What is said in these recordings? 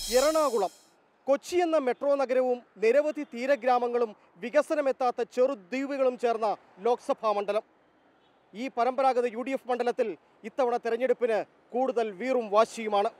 എറണാകുളം കൊച്ചി എന്ന മെട്രോ നഗരവും നിരവധി തീരഗ്രാമങ്ങളും വികസനമെത്താത്ത ചെറുദ്വീപുകളും ചേർന്ന ലോക്സഭാ മണ്ഡലം ഈ പരമ്പരാഗത യു ഡി എഫ് മണ്ഡലത്തിൽ ഇത്തവണ തെരഞ്ഞെടുപ്പിന് കൂടുതൽ വീറും വാശിയുമാണ്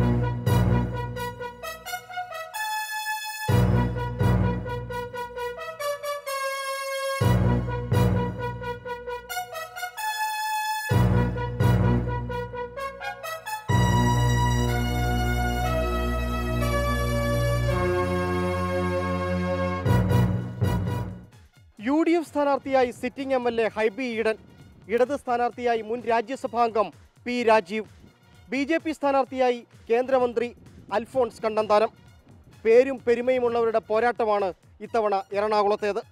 യു ഡി എഫ് സ്ഥാനാർത്ഥിയായി sitting M L A Hibi Eden ഇടത് സ്ഥാനാർത്ഥിയായി മുൻ രാജ്യസഭാംഗം P Rajeev B J P സ്ഥാനാർത്ഥിയായി കേന്ദ്രമന്ത്രി അൽഫോൺസ് കണ്ണന്താനം പേരും പെരുമയുമുള്ളവരുടെ പോരാട്ടമാണ് ഇത്തവണ എറണാകുളത്തേത്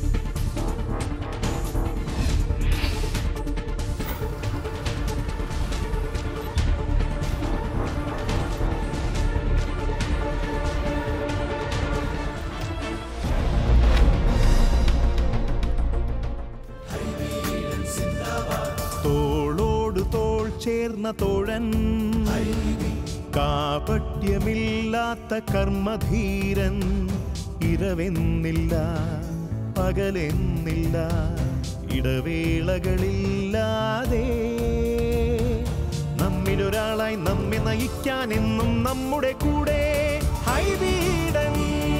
തോളോട് തോൾ ചേർന്ന തോഴൻ കാപട്യമില്ലാത്ത കർമ്മധീരൻ ഇരവെന്നില്ല പകലെന്നില്ല ഇടവേളകളില്ലാതെ നമ്മിലൊരാളായി നമ്മെ നയിക്കാൻ എന്നും നമ്മുടെ കൂടെ ഹൈവീടൻ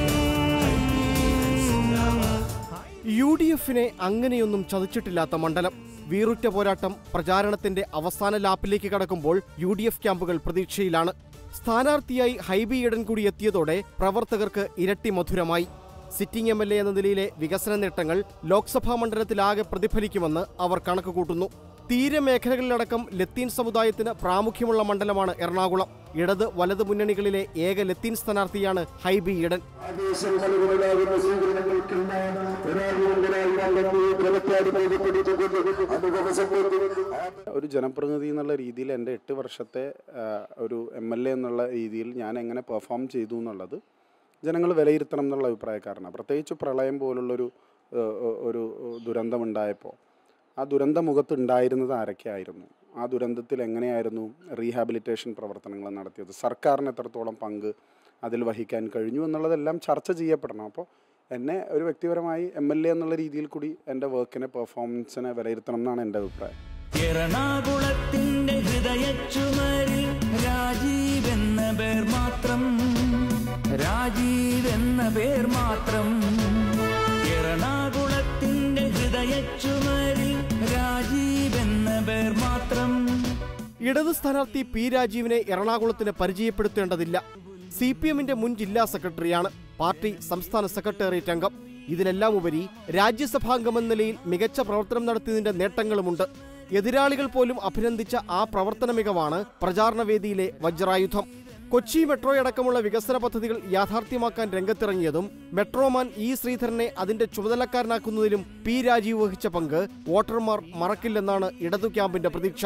യു ഡി എഫിനെ അങ്ങനെയൊന്നും ചതിച്ചിട്ടില്ലാത്ത മണ്ഡലം വീറുറ്റ പോരാട്ടം പ്രചാരണത്തിന്റെ അവസാന ലാപ്പിലേക്ക് കടക്കുമ്പോൾ യു ഡി എഫ് ക്യാമ്പുകൾ പ്രതീക്ഷയിലാണ് സ്ഥാനാർത്ഥിയായി ഹൈബി ഈഡൻ കൂടി എത്തിയതോടെ പ്രവർത്തകർക്ക് ഇരട്ടി മധുരമായി സിറ്റിംഗ് എം എൽ എ എന്ന നിലയിലെ വികസന നേട്ടങ്ങൾ ലോക്സഭാ മണ്ഡലത്തിലാകെ പ്രതിഫലിക്കുമെന്ന് അവർ കണക്കുകൂട്ടുന്നു തീരമേഖലകളിലടക്കം ലത്തീൻ സമുദായത്തിന് പ്രാമുഖ്യമുള്ള മണ്ഡലമാണ് എറണാകുളം ഇടത് വലത് മുന്നണികളിലെ ഏക ലത്തീൻ സ്ഥാനാർത്ഥിയാണ് ഹൈബി ഈഡൻ ആദേശം മലകളാകുന്ന സ്വീകരണങ്ങൾക്കിന്ന് ഒരാളുകൊണ്ടൊരാൾ വന്നു കൊലപ്പാട് ബോധ്യപ്പെടുത്തിക്കൊണ്ട് അനുഭവ സമ്പത്തിൽ ഒരു ജനപ്രതിനിധി എന്നുള്ള രീതിയിൽ എൻ്റെ എട്ട് വർഷത്തെ ആ, ഒരു എം എൽ എ എന്നുള്ള രീതിയിൽ ഞാൻ എങ്ങനെ പെർഫോം ചെയ്തു എന്നുള്ളത് ജനങ്ങൾ വിലയിരുത്തണം എന്നുള്ള അഭിപ്രായക്കാരനാണ് പ്രത്യേകിച്ച് പ്രളയം പോലുള്ളൊരു ആ, ഒരു ദുരന്തമുണ്ടായപ്പോൾ ആ ദുരന്ത മുഖത്ത് ഉണ്ടായിരുന്നത് ആരൊക്കെയായിരുന്നു ആ ദുരന്തത്തിൽ എങ്ങനെയായിരുന്നു റീഹാബിലിറ്റേഷൻ പ്രവർത്തനങ്ങൾ നടത്തിയത് സർക്കാരിന് എത്രത്തോളം പങ്ക് അതിൽ വഹിക്കാൻ കഴിഞ്ഞു എന്നുള്ളതെല്ലാം ചർച്ച ചെയ്യപ്പെടണം അപ്പോൾ എന്നെ ഒരു വ്യക്തിപരമായി എം എൽ എ എന്നുള്ള രീതിയിൽ കൂടി എൻ്റെ വർക്കിനെ പെർഫോമൻസിനെ വിലയിരുത്തണം എന്നാണ് എൻ്റെ അഭിപ്രായം എറണാകുളത്തിന്റെ ഹൃദയച്ചുമരിൽ രാജീവ് എന്ന പേർ മാത്രം രാജീവ് എന്ന പേർ മാത്രം എറണാകുളത്തിന്റെ ഹൃദയച്ചുമരിൽ രാജീവ് എന്ന പേർ മാത്രം ഇടത് സ്ഥാനാർത്ഥി പി രാജീവിനെ എറണാകുളത്തിന് പരിചയപ്പെടുത്തേണ്ടതില്ല സി പി എമ്മിന്റെ മുൻ ജില്ലാ സെക്രട്ടറിയാണ് പാർട്ടി സംസ്ഥാന സെക്രട്ടേറിയറ്റ് അംഗം ഇതിനെല്ലാം ഉപരി രാജ്യസഭാംഗമെന്ന നിലയിൽ മികച്ച പ്രവർത്തനം നടത്തിയതിന്റെ നേട്ടങ്ങളുമുണ്ട് എതിരാളികൾ പോലും അഭിനന്ദിച്ച ആ പ്രവർത്തന മികവാണ് പ്രചാരണ വേദിയിലെ വജ്രായുധം കൊച്ചി മെട്രോയടക്കമുള്ള വികസന പദ്ധതികൾ യാഥാർത്ഥ്യമാക്കാൻ രംഗത്തിറങ്ങിയതും മെട്രോമാൻ ഇ ശ്രീധരനെ അതിന്റെ ചുമതലക്കാരനാക്കുന്നതിലും പി രാജീവ് വഹിച്ച പങ്ക് വോട്ടർമാർ മറക്കില്ലെന്നാണ് ഇടതു ക്യാമ്പിന്റെ പ്രതീക്ഷ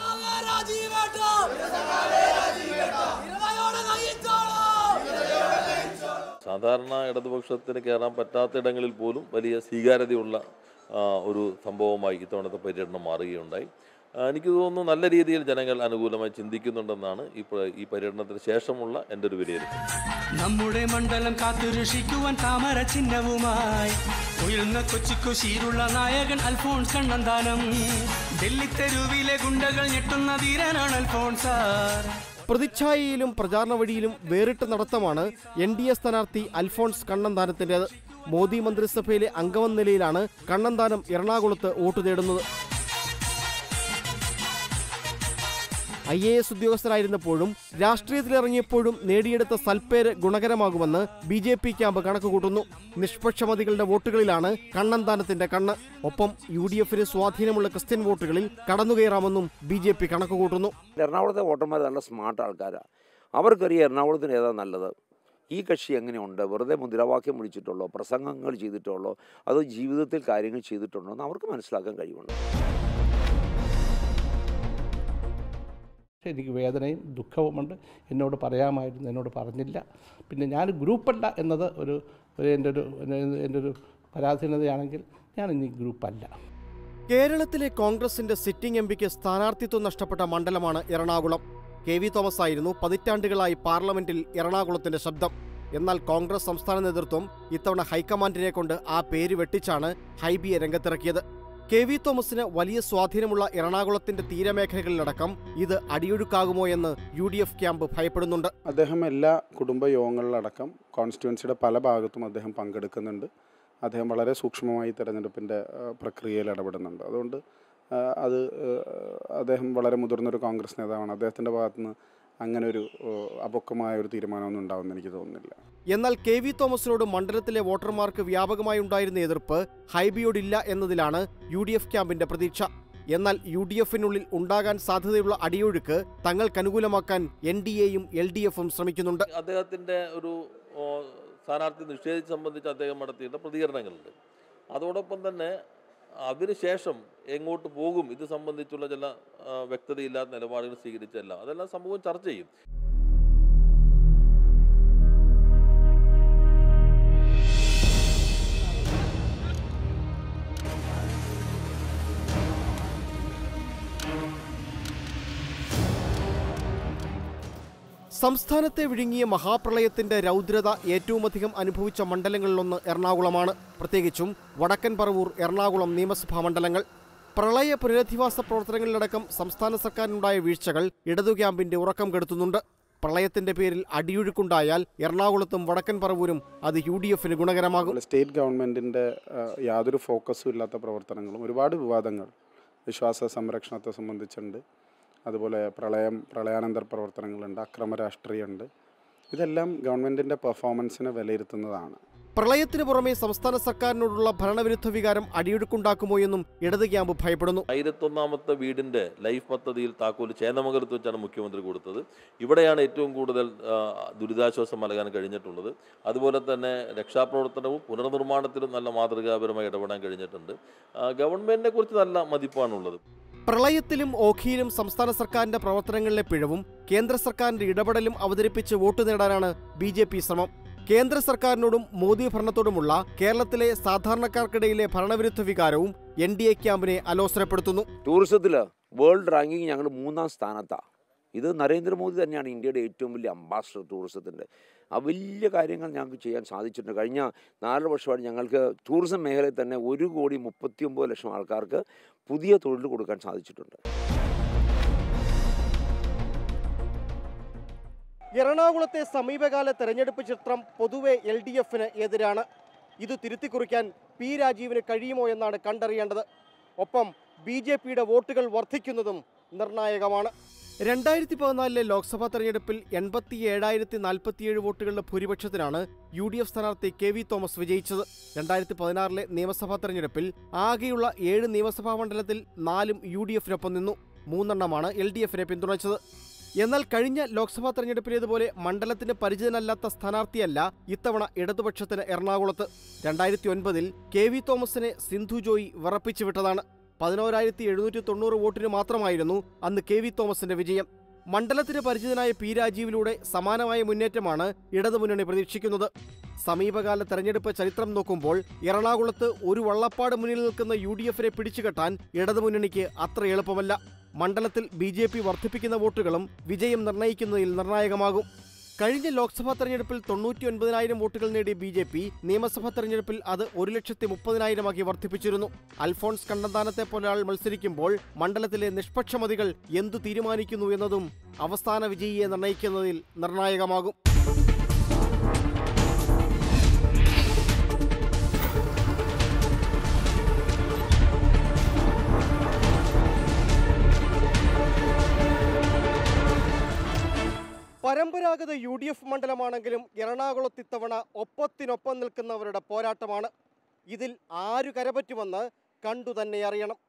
സാധാരണ ഇടതുപക്ഷത്തിന് കയറാൻ പറ്റാത്തിടങ്ങളിൽ പോലും വലിയ സ്വീകാര്യതയുള്ള ആ, ഒരു സംഭവമായി ഇത്തവണത്തെ പര്യടനം മാറുകയുണ്ടായി ആ, എനിക്ക് തോന്നുന്നു നല്ല രീതിയിൽ ജനങ്ങൾ അനുകൂലമായി ചിന്തിക്കുന്നുണ്ടെന്നാണ് ഈ പ്ര- ഈ പര്യടനത്തിന് ശേഷമുള്ള എൻ്റെ ഒരു വിലയിരുത്തൽ നമ്മുടെ മണ്ഡലം കാത്തുരക്ഷിക്കുവാൻ താമര ചിഹ്നവുമായി ഉയർന്ന കൊച്ചിക്കൊശിയിലുള്ള നായകൻ അൽഫോൺസ് കണ്ണന്താനം ഡൽഹി തെരുവിലെ ഗുണ്ടകൾ ഞെട്ടുന്ന ധീരനാണ് അൽഫോൺസാർ പ്രതിച്ഛായയിലും പ്രചാരണ വഴിയിലും വേറിട്ട നടത്തമാണ് എൻ ഡി എ സ്ഥാനാർത്ഥി അൽഫോൺസ് കണ്ണന്താനത്തിൻ്റെത് മോദി മന്ത്രിസഭയിലെ അംഗമെന്ന നിലയിലാണ് കണ്ണന്താനം എറണാകുളത്ത് വോട്ട് തേടുന്നത് ഐ എ എസ് ഉദ്യോഗസ്ഥരായിരുന്നപ്പോഴും രാഷ്ട്രീയത്തിലിറങ്ങിയപ്പോഴും നേടിയെടുത്ത സൽപ്പേര് ഗുണകരമാകുമെന്ന് ബി ജെ പി ക്യാമ്പ് കണക്കുകൂട്ടുന്നു നിഷ്പക്ഷമതികളുടെ വോട്ടുകളിലാണ് കണ്ണന്താനത്തിന്റെ കണ്ണ് ഒപ്പം യു ഡി എഫിന് സ്വാധീനമുള്ള ക്രിസ്ത്യൻ വോട്ടുകളിൽ കടന്നുകയറാമെന്നും ബി ജെ പി കണക്കുകൂട്ടുന്നു എറണാകുളത്തെ വോട്ടർമാർ നല്ല സ്മാർട്ട് ആൾക്കാരാണ് അവർക്കറിയാം എറണാകുളത്തിന് ഏതാ നല്ലത് ഈ കക്ഷി എങ്ങനെയുണ്ട് വെറുതെ മുദ്രാവാക്യം വിളിച്ചിട്ടുള്ളോ പ്രസംഗങ്ങൾ ചെയ്തിട്ടുള്ളോ അതോ ജീവിതത്തിൽ കാര്യങ്ങൾ ചെയ്തിട്ടുണ്ടോ എന്ന് അവർക്ക് മനസ്സിലാക്കാൻ കഴിവുണ്ട് പക്ഷേ എനിക്ക് വേദനയും ദുഃഖവുമുണ്ട് എന്നോട് പറയാമായിരുന്നു എന്നോട് പറഞ്ഞില്ല പിന്നെ ഞാൻ ഗ്രൂപ്പല്ല എന്നത് ഒരു ഒരു എൻ്റെ ഒരു എൻ്റെ ഒരു പരാധീനതയാണെങ്കിൽ ഞാൻ ഇനി ഗ്രൂപ്പല്ല കേരളത്തിലെ കോൺഗ്രസിന്റെ സിറ്റിംഗ് എം പിക്ക് സ്ഥാനാർത്ഥിത്വം നഷ്ടപ്പെട്ട മണ്ഡലമാണ് എറണാകുളം കെ വി തോമസ് ആയിരുന്നു പതിറ്റാണ്ടുകളായി പാർലമെന്റിൽ എറണാകുളത്തിന്റെ ശബ്ദം എന്നാൽ കോൺഗ്രസ് സംസ്ഥാന നേതൃത്വം ഇത്തവണ ഹൈക്കമാൻഡിനെ കൊണ്ട് ആ പേര് വെട്ടിച്ചാണ് ഹൈബിയെ രംഗത്തിറക്കിയത് കെ വി തോമസിന് വലിയ സ്വാധീനമുള്ള എറണാകുളത്തിന്റെ തീരമേഖലകളിലടക്കം ഇത് അടിയൊഴുക്കാകുമോ എന്ന് യു ഡി എഫ് ക്യാമ്പ് ഭയപ്പെടുന്നുണ്ട് അദ്ദേഹം എല്ലാ കുടുംബ യോഗങ്ങളിലടക്കം കോൺസ്റ്റിറ്റ്യുവൻസിയുടെ പല ഭാഗത്തും അദ്ദേഹം പങ്കെടുക്കുന്നുണ്ട് അദ്ദേഹം വളരെ സൂക്ഷ്മമായി തെരഞ്ഞെടുപ്പിൻ്റെ പ്രക്രിയയിൽ ഇടപെടുന്നുണ്ട് അതുകൊണ്ട് ആ, അത് ആ, അദ്ദേഹം വളരെ മുതിർന്നൊരു കോൺഗ്രസ് നേതാവാണ് അദ്ദേഹത്തിൻ്റെ ഭാഗത്തുനിന്ന് അങ്ങനെ ഒരു ആ, അപക്വമായ ഒരു തീരുമാനമൊന്നും ഉണ്ടാവുമെന്ന് എനിക്ക് തോന്നുന്നില്ല എന്നാൽ കെ വി തോമസിനോട് മണ്ഡലത്തിലെ വോട്ടർമാർക്ക് വ്യാപകമായി ഉണ്ടായിരുന്ന എതിർപ്പ് ഹൈബിയോടില്ല എന്നതിലാണ് യു ഡി എഫ് ക്യാമ്പിന്റെ പ്രതീക്ഷ എന്നാൽ യു ഡി എഫിനുള്ളിൽ ഉണ്ടാകാൻ സാധ്യതയുള്ള അടിയൊഴുക്ക് തങ്ങൾക്കനുകൂലമാക്കാൻ എൻ ഡി എയും എൽ ഡി എഫും ശ്രമിക്കുന്നുണ്ട് അദ്ദേഹത്തിൻ്റെ ഒരു ഓ, സ്ഥാനാർത്ഥി നിഷേധിച്ച് സംബന്ധിച്ച് അദ്ദേഹം നടത്തിയിട്ടുള്ള പ്രതികരണങ്ങളുണ്ട് അതോടൊപ്പം തന്നെ അതിനുശേഷം എങ്ങോട്ട് പോകും ഇത് സംബന്ധിച്ചുള്ള ചില ആ, വ്യക്തതയില്ലാത്ത നിലപാടുകൾ സ്വീകരിച്ചല്ല അതെല്ലാം സമൂഹം ചർച്ച ചെയ്യും സംസ്ഥാനത്തെ വിഴുങ്ങിയ മഹാപ്രളയത്തിന്റെ രൗദ്രത ഏറ്റവുമധികം അനുഭവിച്ച മണ്ഡലങ്ങളിലൊന്ന് എറണാകുളമാണ് പ്രത്യേകിച്ചും വടക്കൻ പറവൂർ എറണാകുളം നിയമസഭാ മണ്ഡലങ്ങൾ പ്രളയ പുനരധിവാസ പ്രവർത്തനങ്ങളിലടക്കം സംസ്ഥാന സർക്കാരിനുണ്ടായ വീഴ്ചകൾ ഇടതു ക്യാമ്പിന്റെ ഉറക്കം കെടുത്തുന്നുണ്ട് പ്രളയത്തിന്റെ പേരിൽ അടിയൊഴുക്കുണ്ടായാൽ എറണാകുളത്തും വടക്കൻ പറവൂരും അത് യു ഡി എഫിന് ഗുണകരമാകും അതുപോലെ സ്റ്റേറ്റ് ഗവൺമെൻറ്റിൻ്റെ യാതൊരു ഫോക്കസും ഇല്ലാത്ത പ്രവർത്തനങ്ങളും ഒരുപാട് വിവാദങ്ങൾ വിശ്വാസ സംരക്ഷണത്തെ സംബന്ധിച്ചുണ്ട് അതുപോലെ പ്രളയം പ്രളയാനന്തര പ്രവർത്തനങ്ങളുണ്ട് അക്രമ രാഷ്ട്രീയമുണ്ട് ഇതെല്ലാം ഗവൺമെൻറ്റിൻ്റെ പെർഫോമൻസിനെ വിലയിരുത്തുന്നതാണ് പ്രളയത്തിന് പുറമെ സംസ്ഥാന സർക്കാരിനോടുള്ള ഭരണവിരുദ്ധ വികാരം അടിയൊഴുക്കുണ്ടാക്കുമോ എന്നും ഇടത് ക്യാമ്പ് ഭയപ്പെടുന്നു ആയിരത്തൊന്നാമത്തെ വീടിൻ്റെ ലൈഫ് പദ്ധതിയിൽ താക്കോല് ചേന്നമംഗലത്ത് വെച്ചാണ് മുഖ്യമന്ത്രി കൊടുത്തത് ഇവിടെയാണ് ഏറ്റവും കൂടുതൽ ആ, ദുരിതാശ്വാസം നൽകാൻ കഴിഞ്ഞിട്ടുള്ളത് അതുപോലെ തന്നെ രക്ഷാപ്രവർത്തനവും പുനർനിർമ്മാണത്തിലും നല്ല മാതൃകാപരമായി ഇടപെടാൻ കഴിഞ്ഞിട്ടുണ്ട് ആ, ഗവൺമെന്റിനെ കുറിച്ച് നല്ല മതിപ്പാണുള്ളത് പ്രളയത്തിലും ഓഖിയിലും സംസ്ഥാന സർക്കാരിന്റെ പ്രവർത്തനങ്ങളിലെ പിഴവും കേന്ദ്ര സർക്കാരിന്റെ ഇടപെടലും അവതരിപ്പിച്ച് വോട്ട് നേടാനാണ് ബി ജെ പി ശ്രമം കേന്ദ്ര സർക്കാരിനോടും മോദി ഭരണത്തോടുമുള്ള കേരളത്തിലെ സാധാരണക്കാർക്കിടയിലെ ഭരണവിരുദ്ധ വികാരവും എൻ ഡി എ ക്യാമ്പിനെ അലോസരപ്പെടുത്തുന്നു ടൂറിസത്തിൽ വേൾഡ് റാങ്കിങ് ഞങ്ങൾ മൂന്നാം സ്ഥാനത്താണ് ഇത് നരേന്ദ്രമോദി തന്നെയാണ് ഇന്ത്യയുടെ ഏറ്റവും വലിയ അംബാസഡർ ടൂറിസത്തിൻ്റെ ആ വലിയ കാര്യങ്ങൾ ഞങ്ങൾക്ക് ചെയ്യാൻ സാധിച്ചിട്ടുണ്ട് കഴിഞ്ഞ നാല് വർഷമായിട്ട് ഞങ്ങൾക്ക് ടൂറിസം മേഖലയിൽ തന്നെ ഒരു കോടി മുപ്പത്തി ഒമ്പത് ലക്ഷം ആൾക്കാർക്ക് പുതിയ തൊഴിൽ കൊടുക്കാൻ സാധിച്ചിട്ടുണ്ട് എറണാകുളത്തെ സമീപകാല തെരഞ്ഞെടുപ്പ് ചിത്രം പൊതുവെ എൽ ഡി എഫിന് എതിരാണ് ഇത് തിരുത്തിക്കുറിക്കാൻ പി രാജീവിന് കഴിയുമോ എന്നാണ് കണ്ടറിയേണ്ടത് ഒപ്പം ബി ജെ പിയുടെ വോട്ടുകൾ വർദ്ധിക്കുന്നതും നിർണായകമാണ് രണ്ടായിരത്തി പതിനാലിലെ ലോക്സഭാ തെരഞ്ഞെടുപ്പിൽ എൺപത്തി ഏഴായിരത്തി നാൽപ്പത്തിയേഴ് വോട്ടുകളുടെ ഭൂരിപക്ഷത്തിനാണ് യു ഡി എഫ് സ്ഥാനാർത്ഥി കെ വി തോമസ് വിജയിച്ചത് രണ്ടായിരത്തി പതിനാറിലെ നിയമസഭാ തെരഞ്ഞെടുപ്പിൽ ആകെയുള്ള ഏഴ് നിയമസഭാ മണ്ഡലത്തിൽ നാലും യു ഡി എഫിനൊപ്പം നിന്നു മൂന്നെണ്ണമാണ് എൽ ഡി എഫിനെ പിന്തുണച്ചത് എന്നാൽ കഴിഞ്ഞ ലോക്സഭാ തെരഞ്ഞെടുപ്പിലേതുപോലെ മണ്ഡലത്തിന് പരിചിതനല്ലാത്ത സ്ഥാനാർത്ഥിയല്ല ഇത്തവണ ഇടതുപക്ഷത്തിന് എറണാകുളത്ത് രണ്ടായിരത്തി ഒൻപതിൽ കെ വി തോമസിനെ സിന്ധു ജോയി വിറപ്പിച്ചു വിട്ടതാണ് പതിനോരായിരത്തി എഴുന്നൂറ്റി തൊണ്ണൂറ് വോട്ടിന് മാത്രമായിരുന്നു അന്ന് കെ വി തോമസിന്റെ വിജയം മണ്ഡലത്തിന് പരിചിതനായ പി രാജീവിലൂടെ സമാനമായ മുന്നേറ്റമാണ് ഇടതുമുന്നണി പ്രതീക്ഷിക്കുന്നത് സമീപകാല തെരഞ്ഞെടുപ്പ് ചരിത്രം നോക്കുമ്പോൾ എറണാകുളത്ത് ഒരു വള്ളപ്പാട് മുന്നിൽ നിൽക്കുന്ന യു ഡി എഫിനെ പിടിച്ചുകെട്ടാൻ ഇടതുമുന്നണിക്ക് അത്ര എളുപ്പമല്ല മണ്ഡലത്തിൽ ബി ജെ പി വർദ്ധിപ്പിക്കുന്ന വോട്ടുകളും വിജയം നിർണ്ണയിക്കുന്നതിൽ നിർണായകമാകും കഴിഞ്ഞ ലോക്സഭാ തെരഞ്ഞെടുപ്പിൽ തൊണ്ണൂറ്റി ഒൻപതിനായിരം വോട്ടുകൾ നേടിയ ബി ജെ പി നിയമസഭാ തെരഞ്ഞെടുപ്പിൽ അത് ഒരു ലക്ഷത്തി മുപ്പതിനായിരമാക്കി വർദ്ധിപ്പിച്ചിരുന്നു അൽഫോൺസ് കണ്ണന്താനത്തെ പോലെ ആൾ മത്സരിക്കുമ്പോൾ മണ്ഡലത്തിലെ നിഷ്പക്ഷമതികൾ എന്തു തീരുമാനിക്കുന്നു എന്നതും അവസാന വിജയിയെ നിർണ്ണയിക്കുന്നതിൽ നിർണായകമാകും പരമ്പരാഗത യു ഡി എഫ് മണ്ഡലമാണെങ്കിലും എറണാകുളത്ത് ഇത്തവണ ഒപ്പത്തിനൊപ്പം നിൽക്കുന്നവരുടെ പോരാട്ടമാണ് ഇതിൽ ആരു കരപറ്റുമെന്ന് കണ്ടു തന്നെ അറിയണം